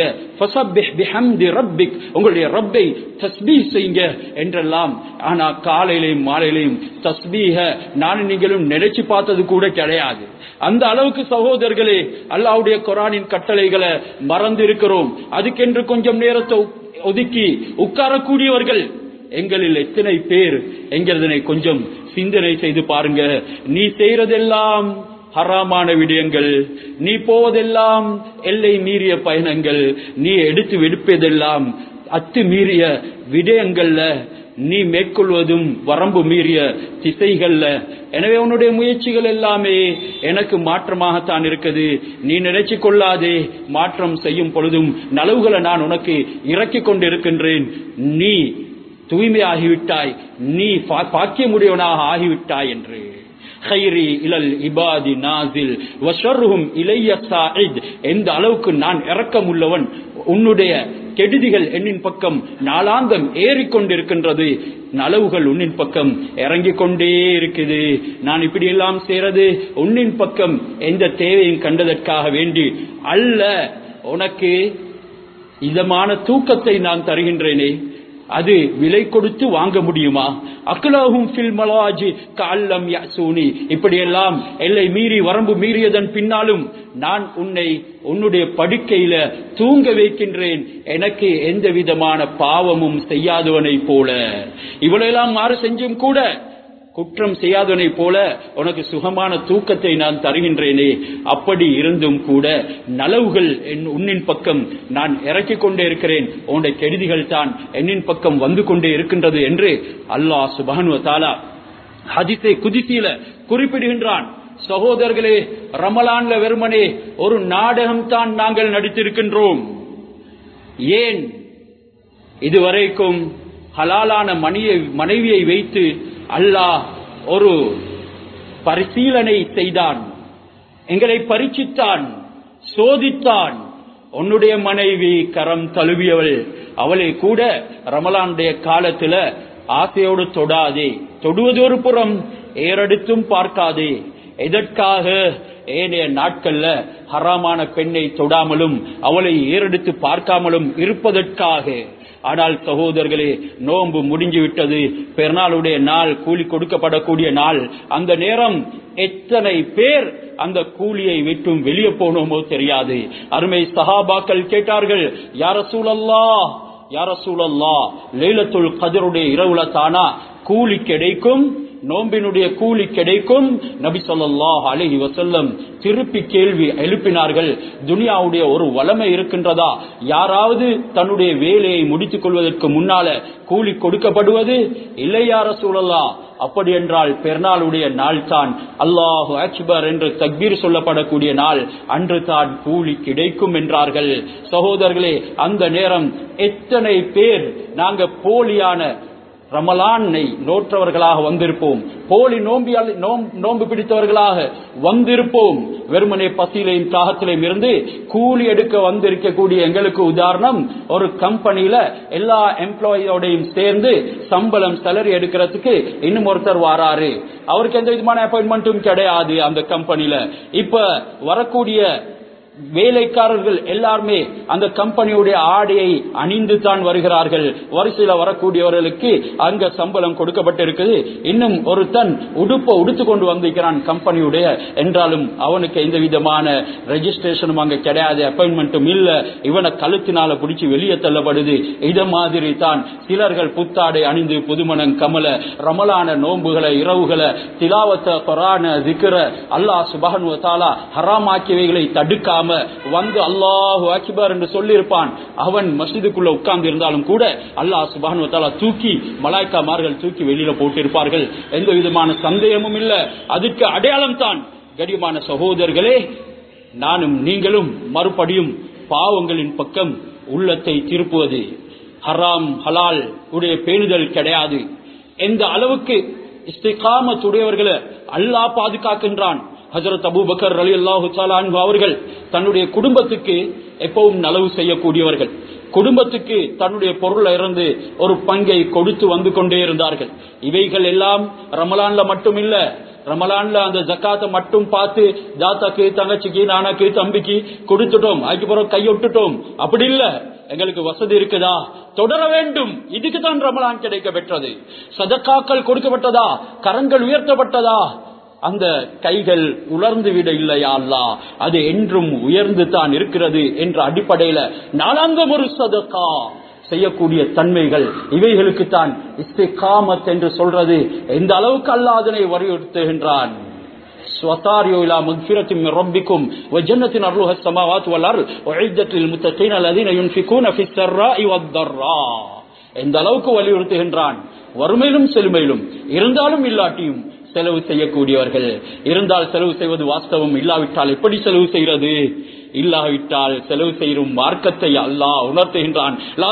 உங்களுடைய ரப்பை தஸ்பீஹ் செய்யுங்க என்றெல்லாம் ஆனா காலையிலையும் மாலையிலையும் தஸ்பீக நான் நீங்களும் நினைச்சு பார்த்தது கூட கிடையாது அந்த அளவுக்கு சகோதரர்களே அல்லாவுடைய குரானின் கட்டளைகளை மறந்து இருக்கிறோம் அதுக்கென்று கொஞ்சம் நேரத்தை ஒதுக்கி உட்காரக்கூடியவர்கள் எங்களில் எத்தனை பேர் என்கிறதனை கொஞ்சம் சிந்தனை செய்து பாருங்க நீ செய்யறதெல்லாம் ஹராமான விடயங்கள் நீ போவதெல்லாம் எல்லை மீறிய பயணங்கள் நீ எடுத்து வெடுப்பதெல்லாம் அத்து மீறிய விடயங்கள்ல நீ மேற்கொள்வதும் வரம்பு மீறிய திசைகள்ல எனவே உன்னுடைய முயற்சிகள் எல்லாமே எனக்கு மாற்றமாகத்தான் இருக்குது நீ நினைச்சு கொள்ளாதே மாற்றம் செய்யும் பொழுதும் நலவுகளை நான் உனக்கு இறக்கி கொண்டிருக்கின்றேன் நீ தூய்மையாகிவிட்டாய் நீ பாக்கியமுடையவனாக ஆகிவிட்டாய் என்று خيري الى العباد نازل وشرهم الي صاعد எந்த அளவுக்கு நான் இரக்கம் உள்ளவன் உன்னுடைய கெடுதிகள் என்னின் பக்கம் நாளாந்தம் ஏறிக்கொண்டிருக்கின்றது நலவுகள் உன்னின் பக்கம் இறங்கிக் கொண்டே இருக்குது நான் இப்படி எல்லாம் செய்யறது உன்னின் பக்கம் எந்த தேவையும் கண்டதற்காக வேண்டி அல்ல உனக்கு இதமான தூக்கத்தை நான் தருகின்றேனே அது விலை கொடுத்து வாங்க முடியுமா அக்லாஹும் ஃபில் மலாஜி கல்லம் யசூனி இப்படியெல்லாம் எல்லை மீறி வரம்பு மீறியதன் பின்னாலும் நான் உன்னை உன்னுடைய படுக்கையில தூங்க வைக்கின்றேன் எனக்கு எந்த விதமான பாவமும் செய்யாதவனை போல இவளெல்லாம் மாறு செஞ்சும் கூட குற்றம் செய்யாதவனை போல உனக்கு சுகமான தூக்கத்தை நான் தருகின்றேனே அப்படி இருந்தும் கூட நலவுகள் உன்னின் பக்கம் நான் இறக்கிக் கொண்டே இருக்கிறேன் உன்னுடைய கெடுதிகள் தான் என்னின் பக்கம் வந்து கொண்டே இருக்கின்றது என்று அல்லாஹ் சுபானு தாலா ஹதித்தை குதிசியில குறிப்பிடுகின்றான் சகோதரர்களே ரமலான்ல வெறுமனே ஒரு நாடகம் தான் நாங்கள் நடித்திருக்கின்றோம் ஏன் இதுவரைக்கும் ஹலாலான மணியை மனைவியை வைத்து அல்லாஹ் ஒரு பரிசீலனை செய்தான் எங்களை பரீட்சித்தான் சோதித்தான் உன்னுடைய மனைவி கரம் தழுவியவள் அவளை கூட ரமலானுடைய காலத்துல ஆசையோடு தொடாதே தொடுவது ஒரு புறம் ஏறெடுத்தும் பார்க்காதே எதற்காக ஏனைய நாட்கள்ல ஹராமான பெண்ணை தொடாமலும் அவளை ஏறெடுத்து பார்க்காமலும் இருப்பதற்காக ஆனால் சகோதரர்களே நோன்பு முடிஞ்சு விட்டது பெருநாளுடைய நாள் கூலி கொடுக்கப்படக்கூடிய நாள் அந்த நேரம் எத்தனை பேர் அந்த கூலியை விட்டும் வெளியே போனோமோ தெரியாது அருமை சஹாபாக்கள் கேட்டார்கள் யார சூழல்லா யார சூழல்லா லைலத்துல் கதருடைய இரவுல தானா கூலி கிடைக்கும் நோம்பினுடைய கூலி கிடைக்கும் நபி சொல்லாஹ் அலஹி வசல்லம் திருப்பி கேள்வி எழுப்பினார்கள் துனியாவுடைய ஒரு வளமை இருக்கின்றதா யாராவது தன்னுடைய வேலையை முடித்துக் கொள்வதற்கு முன்னால கூலி கொடுக்கப்படுவது இல்லை யார சூழல்லா அப்படி என்றால் பெருநாளுடைய நாள் தான் அல்லாஹு அக்பர் என்று தக்பீர் சொல்லப்படக்கூடிய நாள் அன்று தான் கூலி கிடைக்கும் என்றார்கள் சகோதரர்களே அந்த நேரம் எத்தனை பேர் நாங்க போலியான ரமலானை நோற்றவர்களாக வந்திருப்போம் போலி நோம்பியால் நோன்பு பிடித்தவர்களாக வந்திருப்போம் வெறுமனே பசியிலையும் தாகத்திலையும் இருந்து கூலி எடுக்க வந்திருக்கக்கூடிய எங்களுக்கு உதாரணம் ஒரு கம்பெனியில எல்லா எம்ப்ளாயோடையும் சேர்ந்து சம்பளம் சேலரி எடுக்கிறதுக்கு இன்னும் ஒருத்தர் வாராரு அவருக்கு எந்த விதமான அப்பாயின்மெண்ட்டும் கிடையாது அந்த கம்பெனில இப்ப வரக்கூடிய வேலைக்காரர்கள் எல்லாருமே அந்த கம்பெனியுடைய ஆடையை அணிந்து தான் வருகிறார்கள் வரிசையில வரக்கூடியவர்களுக்கு அங்க சம்பளம் கொடுக்கப்பட்டிருக்குது இன்னும் ஒருத்தன் உடுப்ப உடுத்து கொண்டு வந்திருக்கிறான் கம்பெனியுடைய என்றாலும் அவனுக்கு எந்த விதமான ரெஜிஸ்ட்ரேஷனும் அங்க கிடையாது அப்பாயின்மெண்ட்டும் இல்ல இவனை கழுத்தினால பிடிச்சி வெளியே தள்ளப்படுது இத மாதிரி தான் சிலர்கள் புத்தாடை அணிந்து புதுமணம் கமல ரமலான நோன்புகளை இரவுகளை திலாவத்த கொரான திக்கிற அல்லாஹ் சுபகன் ஹராமாக்கியவைகளை தடுக்காம தொழாம வந்து அல்லாஹு அக்பர் என்று சொல்லியிருப்பான் அவன் மஸ்ஜிதுக்குள்ள உட்கார்ந்து இருந்தாலும் கூட அல்லாஹ் சுபானு தாலா தூக்கி மலாய்க்காமார்கள் தூக்கி வெளியில போட்டிருப்பார்கள் எந்த விதமான சந்தேகமும் இல்ல அதுக்கு அடையாளம் தான் கடியமான சகோதரர்களே நானும் நீங்களும் மறுபடியும் பாவங்களின் பக்கம் உள்ளத்தை திருப்புவது ஹராம் ஹலால் உடைய பேணுதல் கிடையாது எந்த அளவுக்கு இஸ்திகாமத்துடையவர்களை அல்லாஹ் பாதுகாக்கின்றான் ஹசரத் அபூபக்கர் அலி அல்லாஹு அவர்கள் தன்னுடைய குடும்பத்துக்கு எப்பவும் நலவு செய்யக்கூடியவர்கள் குடும்பத்துக்கு தன்னுடைய பொருளை இருந்து ஒரு பங்கை கொடுத்து வந்து கொண்டே இருந்தார்கள் இவைகள் எல்லாம் ரமலான்ல மட்டும் இல்ல ரமலான்ல அந்த ஜக்காத்தை மட்டும் பார்த்து தாத்தாக்கு தங்கச்சிக்கு நானாக்கு தம்பிக்கு கொடுத்துட்டோம் அதுக்கப்புறம் கையொட்டுட்டோம் அப்படி இல்ல எங்களுக்கு வசதி இருக்குதா தொடர வேண்டும் இதுக்கு தான் ரமலான் கிடைக்க பெற்றது சதக்காக்கள் கொடுக்கப்பட்டதா கரங்கள் உயர்த்தப்பட்டதா அந்த கைகள் உலர்ந்து விட இல்லையா அல்லா அது என்றும் உயர்ந்து தான் இருக்கிறது என்ற அடிப்படையில நாளாந்தம் ஒரு சதக்கா செய்யக்கூடிய தன்மைகள் இவைகளுக்கு தான் இஸ்திகாமத் என்று சொல்றது எந்த அளவுக்கு அல்லாஹ் அதனை வலியுறுத்துகின்றான் وسارعوا إلى مغفرة من ربكم وجنة أرضها السماوات والأرض وعدت للمتقين الذين ينفقون في السراء والضراء எந்த அளவுக்கு வலியுறுத்துகின்றான் வறுமையிலும் செழுமையிலும் இருந்தாலும் இல்லாட்டியும் செலவு செய்யக்கூடியவர்கள் இருந்தால் செலவு செய்வது வாஸ்தவம் இல்லாவிட்டால் எப்படி செலவு செய்கிறது இல்லாவிட்டால் செலவு செய்யும் மார்க்கத்தை அல்லாஹ் உணர்த்துகின்றான்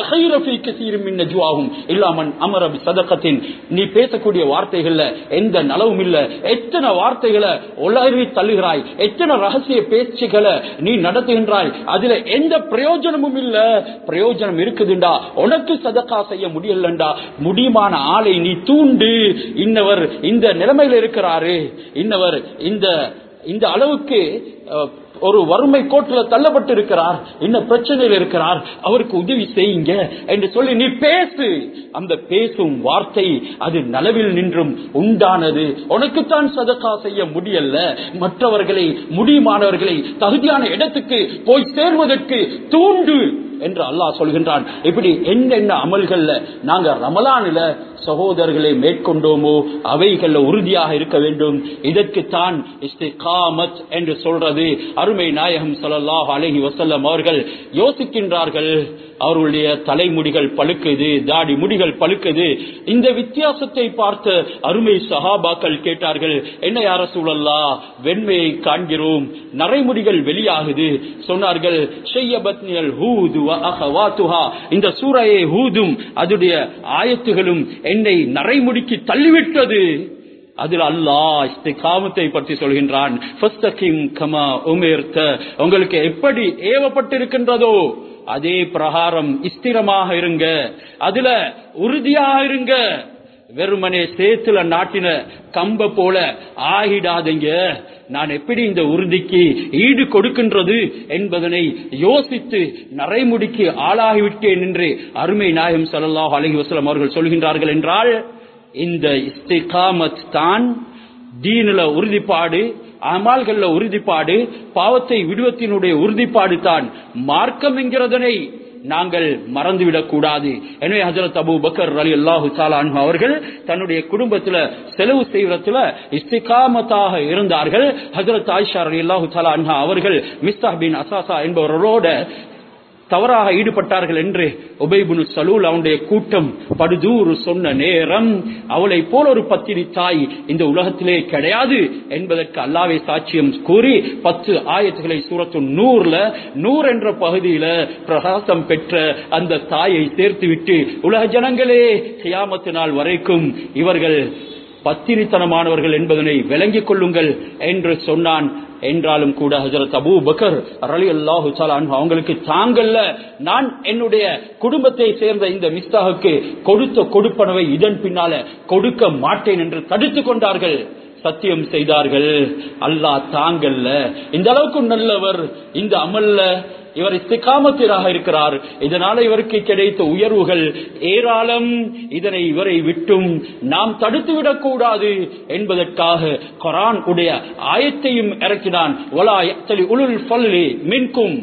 இல்லாமன் அமரபி சதக்கத்தின் நீ பேசக்கூடிய வார்த்தைகள்ல எந்த நலவும் இல்ல எத்தனை வார்த்தைகளை உளறி தள்ளுகிறாய் எத்தனை ரகசிய பேச்சுகளை நீ நடத்துகின்றாய் அதுல எந்த பிரயோஜனமும் இல்ல பிரயோஜனம் இருக்குதுண்டா உனக்கு சதக்கா செய்ய முடியலண்டா முடியுமான ஆளை நீ தூண்டு இன்னவர் இந்த நிலைமையில இருக்கிறாரு இன்னவர் இந்த இந்த அளவுக்கு ஒரு வறுமை கோட்டில் தள்ளப்பட்டு இருக்கிறார் என்ன பிரச்சனையில் இருக்கிறார் அவருக்கு உதவி செய்யுங்க என்று சொல்லி நீ பேசு அந்த பேசும் வார்த்தை அது நலவில் நின்றும் உண்டானது உனக்குத்தான் சதக்கா செய்ய முடியல மற்றவர்களை முடியுமானவர்களை தகுதியான இடத்துக்கு போய் சேர்வதற்கு தூண்டு என்று அல்லாஹ் சொல்கின்றான் இப்படி என்னென்ன அமல்கள்ல நாங்க ரமலானில சகோதரர்களை மேற்கொண்டோமோ அவைகள்ல உறுதியாக இருக்க வேண்டும் இதற்குத்தான் இஸ்திகாமத் என்று சொல்றது அருமை நாயகம் ஸல்லல்லாஹு அலைஹி வஸல்லம் அவர்கள் யோசிக்கின்றார்கள் அவர்களுடைய தலைமுடிகள் பழுக்குது தாடி முடிகள் பழுக்குது இந்த வித்தியாசத்தை பார்த்த அருமை சஹாபாக்கள் கேட்டார்கள் என்ன யார சூழல்லா வெண்மையை காண்கிறோம் நரைமுடிகள் வெளியாகுது சொன்னார்கள் ஷையபத்னியல் ஹூது வ அஹவாத்துஹா இந்த சூரையை ஹூதும் அதுடைய ஆயத்துகளும் என்னை நரைமுடிக்கு தள்ளிவிட்டது அதில் அல்லாஹ் இஸ்திகாமத்தை பற்றி சொல்கின்றான் ஃபஸ்தகிம் கமா உமிர்த உங்களுக்கு எப்படி ஏவப்பட்டிருக்கின்றதோ அதே பிரகாரம் ஸ்திரமாக இருங்க அதுல உறுதியாக இருங்க வெறுமனே சேத்துல நாட்டின கம்ப போல ஆகிடாதீங்க நான் எப்படி இந்த உறுதிக்கு ஈடு கொடுக்கின்றது என்பதனை யோசித்து நரைமுடிக்கு ஆளாகிவிட்டேன் என்று அருமை நாயகம் ஸல்லல்லாஹு அலைஹி வஸல்லம் அவர்கள் சொல்கின்றார்கள் என்றால் இந்த இஸ்திகாமத் தான் தீனில உறுதிப்பாடு அமால்கள்ல உறுதிப்பாடு பாவத்தை விடுவத்தினுடைய உறுதிப்பாடு தான் மார்க்கம் என்கிறதனை நாங்கள் மறந்துவிடக் கூடாது எனவே ஹஜரத் அபு பக்கர் அலி அல்லாஹு சாலான் அவர்கள் தன்னுடைய குடும்பத்துல செலவு செய்வதத்துல இஸ்திகாமத்தாக இருந்தார்கள் ஹஜரத் ஆயிஷா அலி அல்லாஹு சாலான் அவர்கள் மிஸ்தாஹ் பின் அசாசா என்பவர்களோட தவறாக ஈடுபட்டார்கள் என்று உபைபுனு சலூல் அவனுடைய கூட்டம் படுதூறு சொன்ன நேரம் அவளை போல ஒரு பத்தினி தாய் இந்த உலகத்திலே கிடையாது என்பதற்கு அல்லாவே சாட்சியம் கூறி பத்து ஆயத்துகளை சூரத்து நூறுல நூறு என்ற பகுதியில பிரகாசம் பெற்ற அந்த தாயை சேர்த்துவிட்டு உலக ஜனங்களே கியாமத்து நாள் வரைக்கும் இவர்கள் பத்தினித்தனமானவர்கள் என்பதனை விளங்கிக் கொள்ளுங்கள் என்று சொன்னான் என்றாலும் கூட ஹஜரத் அபூ பக்கர் ரலி அல்லாஹு அவங்களுக்கு தாங்கல்ல நான் என்னுடைய குடும்பத்தை சேர்ந்த இந்த மிஸ்தாகுக்கு கொடுத்த கொடுப்பனவை இதன் பின்னால கொடுக்க மாட்டேன் என்று தடுத்துக் கொண்டார்கள் சத்தியம் செய்தார்கள் அல்லாஹ் தாங்கல்ல இந்த அளவுக்கு நல்லவர் இந்த அமல்ல இவர் இஸ்திகாமத்திராக இருக்கிறார் இதனால இவருக்கு கிடைத்த உயர்வுகள் ஏராளம் இதனை இவரை விட்டும் நாம் தடுத்துவிடக் கூடாது என்பதற்காக குரான் உடைய ஆயத்தையும் இறக்கினான் உளுல் ஃபல்லி மின்கும்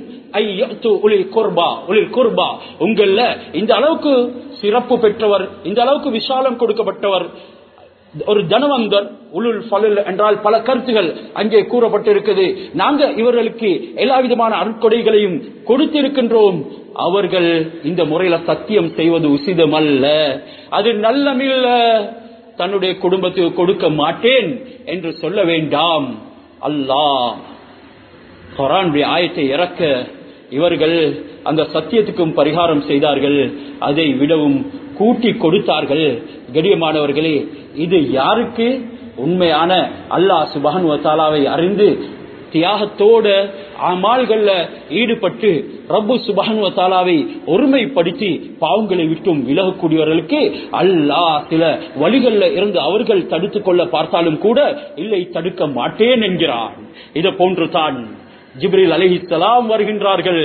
உங்கள இந்த அளவுக்கு சிறப்பு பெற்றவர் இந்த அளவுக்கு விசாலம் கொடுக்கப்பட்டவர் ஒரு தனவந்தர் உளுல் ஃபலுல் என்றால் பல கருத்துகள் அங்கே கூறப்பட்டிருக்குது நாங்க இவர்களுக்கு எல்லா விதமான அருட்கொடைகளையும் கொடுத்திருக்கின்றோம் அவர்கள் இந்த முறையில சத்தியம் செய்வது உசிதம் அல்ல அது நல்லமில்ல தன்னுடைய குடும்பத்துக்கு கொடுக்க மாட்டேன் என்று சொல்ல வேண்டாம் அல்லாஹ் குரானுடைய ஆயத்தை இறக்க இவர்கள் அந்த சத்தியத்துக்கும் பரிகாரம் செய்தார்கள் அதை விடவும் கூட்டி கொடுத்தார்கள் கடியமானவர்களே இது யாருக்கு உண்மையான அல்லாஹ் சுபஹன் வத்தாலாவை அறிந்து தியாகத்தோட அமால்கள்ல ஈடுபட்டு ரப்பு சுபஹன் வத்தாலாவை ஒருமைப்படுத்தி பாவங்களை விட்டும் விலகக்கூடியவர்களுக்கு அல்லாஹ் சில வழிகள்ல இருந்து அவர்கள் தடுத்துக் கொள்ள பார்த்தாலும் கூட இல்லை தடுக்க மாட்டேன் என்கிறான் இதை போன்று தான் ஜிப்ரில் அலிஹிஸ்லாம் வருகின்றார்கள்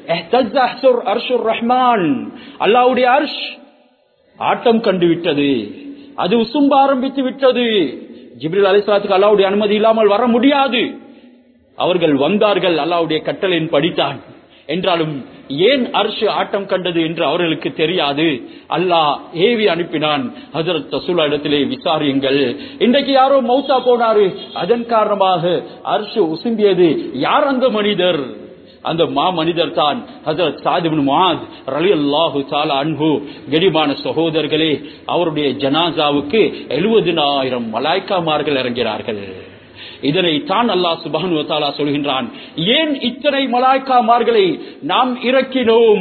ரஹ்மான் அல்லாவுடைய அர்ஷ் ஆட்டம் கண்டு விட்டது அது உசும்ப ஆரம்பித்து விட்டது ஜிப்ரில் அலிஸ்லாத்துக்கு அல்லாவுடைய அனுமதி இல்லாமல் வர முடியாது அவர்கள் வந்தார்கள் அல்லாவுடைய கட்டளையின் படித்தான் என்றாலும் ஏன் அர்ஷு ஆட்டம் கண்டது என்று அவர்களுக்கு தெரியாது அல்லாஹ் ஏவி அனுப்பினான் ஹசரத் தசூலா இடத்திலே விசாரியுங்கள் இன்றைக்கு யாரோ மௌசா போனாரு அதன் காரணமாக அர்ஷு உசும்பியது யார் அந்த மனிதர் அந்த மா மனிதர் தான் ஹசரத் சாதிபின் மாத் ரலி அல்லாஹு சாலா அன்பு கெடிமான சகோதரர்களே அவருடைய ஜனாசாவுக்கு எழுபதினாயிரம் மலாய்க்காமார்கள் இறங்கிறார்கள் இதனை தான் அல்லாஹ் சுபஹனு வத்தாலா சொல்கின்றான் ஏன் இத்தனை மலாய்க்காமார்களை நாம் இறக்கினோம்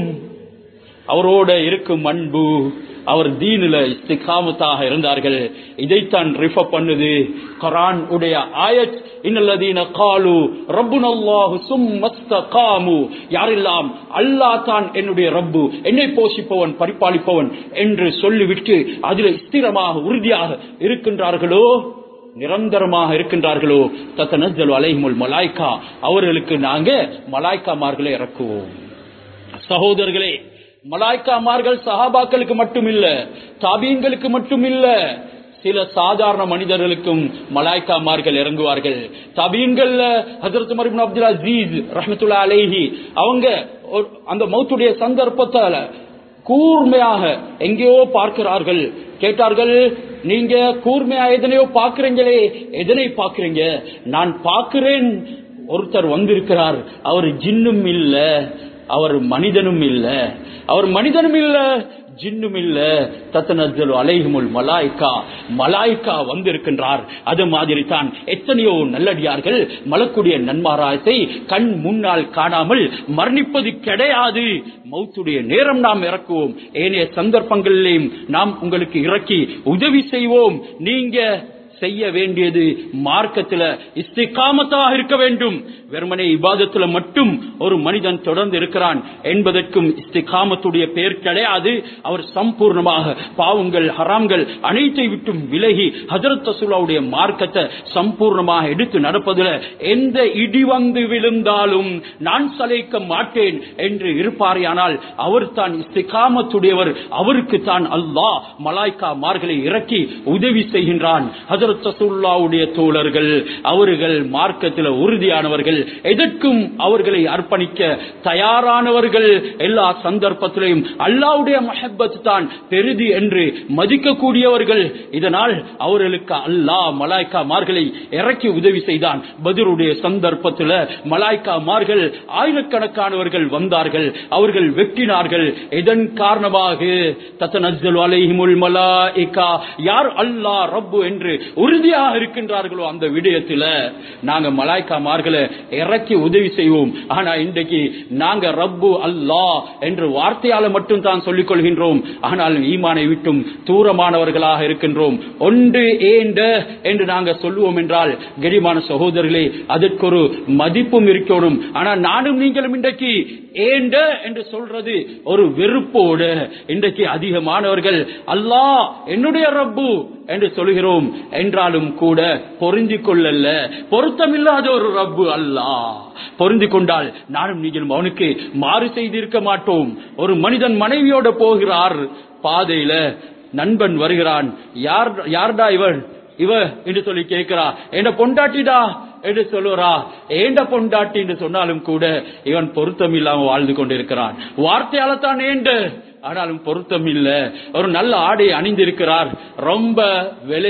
அவரோட இருக்கும் அன்பு அவர் தீனில இஸ்திகாமத்தாக இருந்தார்கள் இதைத்தான் ரிஃப பண்ணுது குரான் உடைய ஆயத் இன்னல்லதீன காலு ரப்புனல்லாஹு சும்மஸ்தகாமு யாரெல்லாம் அல்லாஹ் தான் என்னுடைய ரப்பு என்னை போஷிப்பவன் பரிபாலிப்பவன் என்று சொல்லிவிட்டு அதில் ஸ்திரமாக உறுதியாக இருக்கின்றார்களோ நிரந்தரமாக இருக்கின்றார்களோ தத்தனஜல் அலைமுல் மலாய்க்கா அவர்களுக்கு நாங்க மலாய்க்காமார்களை இறக்குவோம் சகோதரர்களே மலாய்க்காமார்கள் சஹாபாக்களுக்கு மட்டும் இல்ல தாபீன்களுக்கு மட்டும் இல்ல சில சாதாரண மனிதர்களுக்கும் மலாய்க்காமார்கள் இறங்குவார்கள் தபீன்கள்ல ஹசரத் மரிபின் அப்துல் அசீஸ் ரஹமத்துல்லா அலேஹி அவங்க அந்த மௌத்துடைய சந்தர்ப்பத்தால கூர்மையாக எங்கேயோ பார்க்கிறார்கள் கேட்டார்கள் நீங்க கூர்மையா எதனையோ பாக்குறீங்களே எதனை பாக்குறீங்க நான் பாக்குறேன் ஒருத்தர் வந்திருக்கிறார் அவர் ஜின்னும் இல்ல அவர் மனிதனும் இல்ல அவர் மனிதனும் இல்ல ஜின்னும் இல்ல தத்தனஜல் அலைஹுமுல் மலாய்க்கா மலாய்க்கா வந்திருக்கின்றார் அது மாதிரி தான் எத்தனையோ நல்லடியார்கள் மலக்குடைய நன்மாராயத்தை கண் முன்னால் காணாமல் மரணிப்பது கிடையாது மௌத்துடைய நேரம் நாம் இறக்குவோம் ஏனைய சந்தர்ப்பங்களிலேயும் நாம் உங்களுக்கு இறக்கி உதவி செய்வோம் நீங்க செய்ய வேண்டியது மார்க்கத்துல இஸ்திகாமத்தாக இருக்க வேண்டும் வெறுமனே இபாதத்துல மட்டும் ஒரு மனிதன் தொடர்ந்து இருக்கிறான் என்பதற்கும் இஸ்திகாமத்துடைய பெயர் கிடையாது அவர் சம்பூர்ணமாக பாவங்கள் ஹராம்கள் அனைத்தை விட்டும் விலகி ஹசரத் ரசூலாவுடைய மார்க்கத்தை சம்பூர்ணமாக எடுத்து நடப்பதில் எந்த இடி வந்து விழுந்தாலும் நான் சலைக்க மாட்டேன் என்று இருப்பாரையானால் அவர் தான் இஸ்திகாமத்துடையவர் அவருக்கு தான் அல்லாஹ் மலாய்க்கா மார்களை இறக்கி உதவி செய்கின்றான் ஹசரத் ரசூல்லாவுடைய தோழர்கள் அவர்கள் மார்க்கத்தில் உறுதியானவர்கள் எதற்கும் அவர்களை அர்ப்பணிக்க தயாரானவர்கள் எல்லா சந்தர்ப்பத்திலையும் அல்லாவுடைய மஹப்பத் தான் பெரிதி என்று மதிக்கக்கூடியவர்கள் இதனால் அவர்களுக்கு அல்லாஹ் மலாய்க்கா மார்களை இறக்கி உதவி செய்தான் பதிலுடைய சந்தர்ப்பத்தில் மலாய்க்கா மார்கள் ஆயிரக்கணக்கானவர்கள் வந்தார்கள் அவர்கள் வெட்டினார்கள் இதன் காரணமாக தத்தனஜல் அலைஹிமுல் மலாயிகா யார் அல்லாஹ் ரப்பு என்று உறுதியாக இருக்கின்றார்களோ அந்த விடயத்தில் நாங்க மலாய்க்கா மார்களை இறக்கி உதவி செய்வோம் ஆனா இன்றைக்கு நாங்க ரப்பு அல்லாஹ் என்று வார்த்தையால மட்டும் தான் சொல்லிக் கொள்கின்றோம் ஆனால் ஈமானை விட்டும் தூரமானவர்களாக இருக்கின்றோம் ஒன்று ஏண்ட என்று நாங்க சொல்லுவோம் என்றால் கரிமான சகோதரர்களே அதற்கு ஒரு மதிப்பும் இருக்கணும் ஆனா நானும் நீங்களும் இன்றைக்கு ஏண்ட என்று சொல்றது ஒரு வெறுப்போடு இன்றைக்கு அதிகமானவர்கள் அல்லாஹ் என்னுடைய ரப்பு என்று சொல்கிறோம் என்றாலும் கூட பொருந்தி கொள்ளல்ல பொருத்தமில்லாத ஒரு ரப்பு அல்லாஹ் பொருந்தி கொண்டால் நானும் நீங்களும் அவனுக்கு மாறு செய்திருக்க மாட்டோம் ஒரு மனிதன் மனைவியோட போகிறார் பாதையில நண்பன் வருகிறான் யார் யார்டா இவன் இவ என்று சொல்லி கேட்கிறா என்ன பொண்டாட்டிடா என்று சொல்லுறா ஏண்ட பொண்டாட்டி என்று சொன்னாலும் கூட இவன் பொருத்தம் இல்லாம வாழ்ந்து கொண்டிருக்கிறான் வார்த்தையால தான் ஏண்டு ஆனாலும் பொருத்தம் இல்ல ஒரு நல்ல ஆடை அணிந்திருக்கிறார் ரொம்ப விலை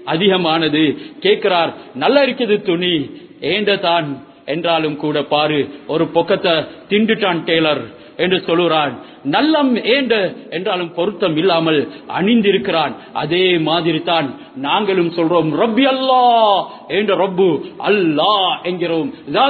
அதிகமானது கேட்கிறார் நல்லா இருக்குது துணி ஏண்ட தான் என்றாலும் கூட பாரு ஒரு பொக்கத்தை திண்டுட்டான் டேலர் என்று சொல்லுறான் நல்லம் ஏண்ட என்றாலும் பொருத்தம் இல்லாமல் அணிந்திருக்கிறான் அதே மாதிரி தான் நாங்களும் சொல்றோம் ரப்பி அல்லா என்ற ரப்பு அல்லா என்கிறோம்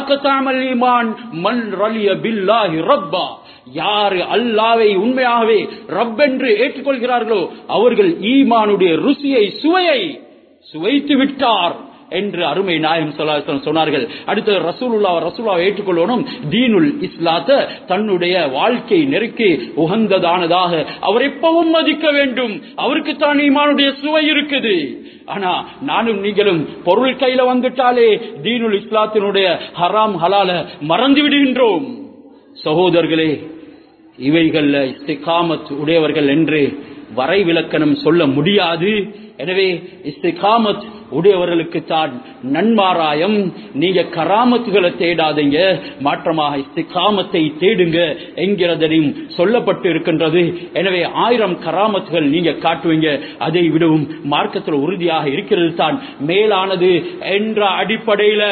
மன் ரலிய பில்லாஹி ரப்பா யாரு அல்லாவை உண்மையாகவே ரப்பென்று ஏற்றுக்கொள்கிறார்களோ அவர்கள் ஈமானுடைய ருசியை சுவையை சுவைத்து விட்டார் என்று அருமை நாயம் சொன்னார்கள் அடுத்து ரசூலுல்லா ரசூலா ஏற்றுக்கொள்ளணும் தீனுல் இஸ்லாத்த தன்னுடைய வாழ்க்கை நெருக்கி உகந்ததானதாக அவர் எப்பவும் மதிக்க வேண்டும் அவருக்கு தான் ஈமானுடைய சுவை இருக்குது ஆனா நானும் நீங்களும் பொருள் கையில வந்துட்டாலே தீனுல் இஸ்லாத்தினுடைய ஹராம் ஹலால மறந்து விடுகின்றோம் சகோதரர்களே இவைகள்ல இஸ்திகாமத் உடையவர்கள் என்று வரை விளக்கணம் சொல்ல முடியாது எனவே இஸ்திகாமத் உடையவர்களுக்கு தான் நன்மாராயம் நீங்க கராமத்துகளை தேடாதீங்க மாற்றமாக இஸ்திகாமத்தை தேடுங்க என்கிறதையும் சொல்லப்பட்டு இருக்கின்றது எனவே ஆயிரம் கராமத்துகள் நீங்க காட்டுவீங்க அதை விடவும் மார்க்கத்தில் உறுதியாக இருக்கிறது தான் மேலானது என்ற அடிப்படையில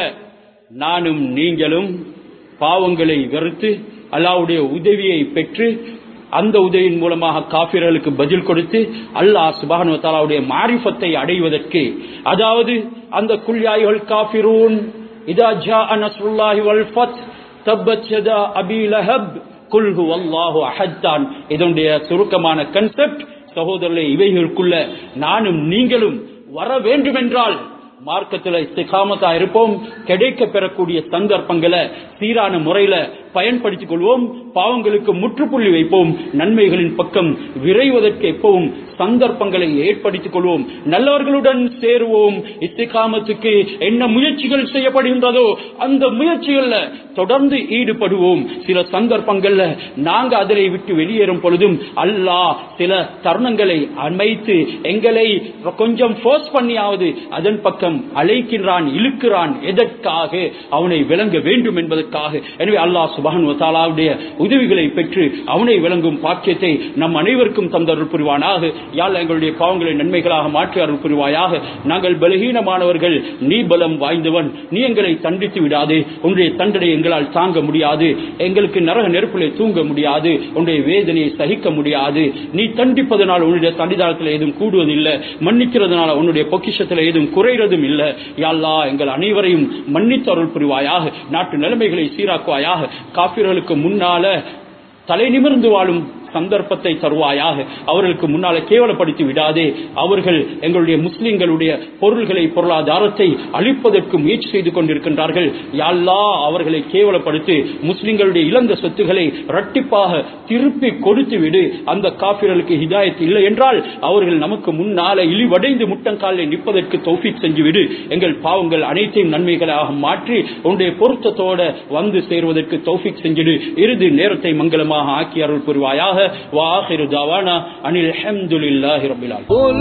நானும் நீங்களும் பாவங்களை வெறுத்து அல்லாவுடைய உதவியை பெற்று அந்த உதவியின் மூலமாக காபிர்களுக்கு பதில் கொடுத்து அல்லாஹ் சுபானு தாலாவுடைய மாரிஃபத்தை அடைவதற்கு அதாவது அந்த குல்யாய்கள் காபிரூன் இதா ஜா நஸ்ருல்லாஹி வல் ஃபத் தப்பத் யதா அபி லஹப் குல் ஹுவல்லாஹு அஹத் தான் இதனுடைய சுருக்கமான கன்செப்ட் சகோதரர்களே இவைகளுக்குள்ள நானும் நீங்களும் வர வேண்டுமென்றால் மார்க்கத்தில் இஸ்திகாமத்தா இருப்போம் கிடைக்க பெறக்கூடிய சந்தர்ப்பங்களை சீரான முறையில பயன்படுத்திக் கொள்வோம் பாவங்களுக்கு முற்றுப்புள்ளி வைப்போம் நன்மைகளின் பக்கம் விரைவதற்கு எப்பவும் சந்தர்ப்பங்களை ஏற்படுத்திக் கொள்வோம் நல்லவர்களுடன் சேருவோம் இஸ்திகாமத்துக்கு என்ன முயற்சிகள் செய்யப்படுகின்றதோ அந்த முயற்சிகள்ல தொடர்ந்து ஈடுபடுவோம் சில சந்தர்ப்பங்கள்ல நாங்க அதனை விட்டு வெளியேறும் பொழுதும் அல்லாஹ் சில தருணங்களை அமைத்து எங்களை கொஞ்சம் போர்ஸ் பண்ணியாவது அதன் பக்கம் அழைக்கின்றான் இழுக்கிறான் எதற்காக அவனை விளங்க வேண்டும் என்பதற்காக எனவே அல்லாஹ் சுபான் வத்தாலாவுடைய உதவிகளை பெற்று அவனை விளங்கும் பாக்கியத்தை நம் அனைவருக்கும் தந்தருள் புரிவானாக யாழ் எங்களுடைய பாவங்களை நன்மைகளாக மாற்றி அருள் புரிவாயாக நாங்கள் பலகீனமானவர்கள் நீ பலம் வாய்ந்தவன் நீ எங்களை தண்டித்து விடாது உன்னுடைய தண்டனை எங்களால் தாங்க முடியாது எங்களுக்கு நரக நெருப்பிலே தூங்க முடியாது உன்னுடைய வேதனையை சகிக்க முடியாது நீ தண்டிப்பதனால் உன்னுடைய தண்டிதாரத்தில் ஏதும் கூடுவதில்லை மன்னிக்கிறதுனால உன்னுடைய பொக்கிஷத்தில் ஏதும் குறைறதும் இல்லை யாழ்லா எங்கள் அனைவரையும் மன்னித்து அருள் புரிவாயாக நாட்டு நிலைமைகளை சீராக்குவாயாக காப்பீர்களுக்கு முன்னால தலை நிமிர்ந்து வாழும் சந்தர்ப்பத்தை தருவாயாக அவர்களுக்கு முன்னால கேவலப்படுத்தி விடாதே அவர்கள் எங்களுடைய முஸ்லிம்களுடைய பொருள்களை பொருளாதாரத்தை அழிப்பதற்கு முயற்சி செய்து கொண்டிருக்கின்றார்கள் யாழ்லா அவர்களை கேவலப்படுத்தி முஸ்லிம்களுடைய இழந்த சொத்துக்களை இரட்டிப்பாக திருப்பி கொடுத்து விடு அந்த காப்பிர்களுக்கு ஹிதாயத் இல்லை என்றால் அவர்கள் நமக்கு முன்னால இழிவடைந்து முட்டங்காலில் நிற்பதற்கு தௌஃபிக் செஞ்சு விடு எங்கள் பாவங்கள் அனைத்தையும் நன்மைகளாக மாற்றி உன்னுடைய பொருத்தத்தோட வந்து சேருவதற்கு தௌஃபிக் செஞ்சிடு இறுதி நேரத்தை மங்களமாக ஆக்கி அருள் புரிவாயாக وآخر دعوانا أن الحمد لله رب العالمين قل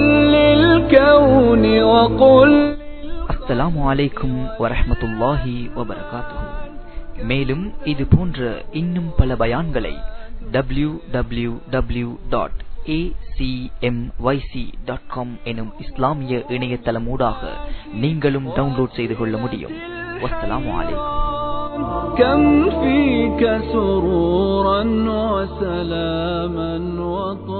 للكون وقل அஸ்ஸலாமு அலைக்கும் வரஹ்மத்துல்லாஹி வபரகாத்துஹு மேலும் இது போன்ற இன்னும் பல பயான்களை W W W dot dot com எனும் இஸ்லாமிய இணையதளமூடாக நீங்களும் டவுன்லோட் செய்து கொள்ள முடியும் வஸ்ஸலாமு அலைக்கும் كم فيك سرورا وسلاما وطهورا